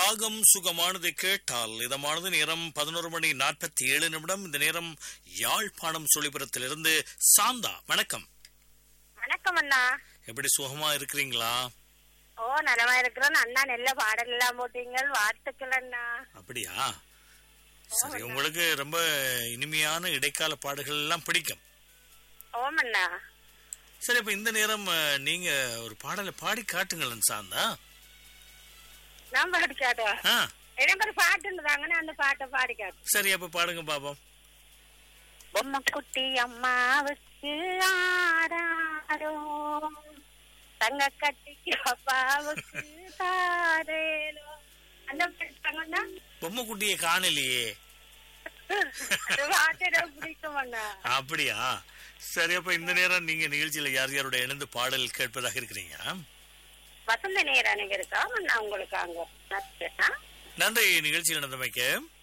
ராகம் சுகமானதை கேட்டால் இதமானது நேரம் பதினோரு மணி நாற்பத்தி ஏழு நிமிடம் இந்த நேரம் யாழ்ப்பாணம் சுழிபுரத்திலிருந்து சாந்தா வணக்கம் வணக்கம் அண்ணா எப்படி சுகமா இருக்கிறீங்களா ஓ நலமா இருக்கிறோம் அண்ணா நல்ல பாடல் எல்லாம் போட்டீங்க வாழ்த்துக்கள் அண்ணா அப்படியா சரி உங்களுக்கு ரொம்ப இனிமையான இடைக்கால பாடல்கள் எல்லாம் பிடிக்கும் ஓம் அண்ணா சரி அப்ப இந்த நேரம் அஹ், நீங்க ஒரு பாடலை பாடி காட்டுங்களேன் சாந்தா நான் பாடிக்காட்டா ஆ எனக்கு ஒரு பாட்டு இருந்தாங்கன்னா அந்த பாட்டை பாடிக்காட்டு சரி அப்ப பாடுங்க பாப்போம் பொம்மை குட்டி அம்மாவுக்கு ஆடாரோ தங்க கட்டிக்கு அப்பாவுக்கு தாரேலோ அந்த பாட்டு தாங்கண்ணா பொம்மை குட்டியை காணலையே அந்த பாட்டு எனக்கு பிடிக்கும் அண்ணா அப்படியா சரி அப்ப இந்த நேரம் நீங்க நிகழ்ச்சியில யார் யாரோட இணைந்து பாடல் கேட்பதாக இருக்கிறீங்க வசந்த நேரம் இருக்கா அண்ணா உங்களுக்கு அங்க நச்சுனா நன்றி நிகழ்ச்சியில் நடந்தமைக்கு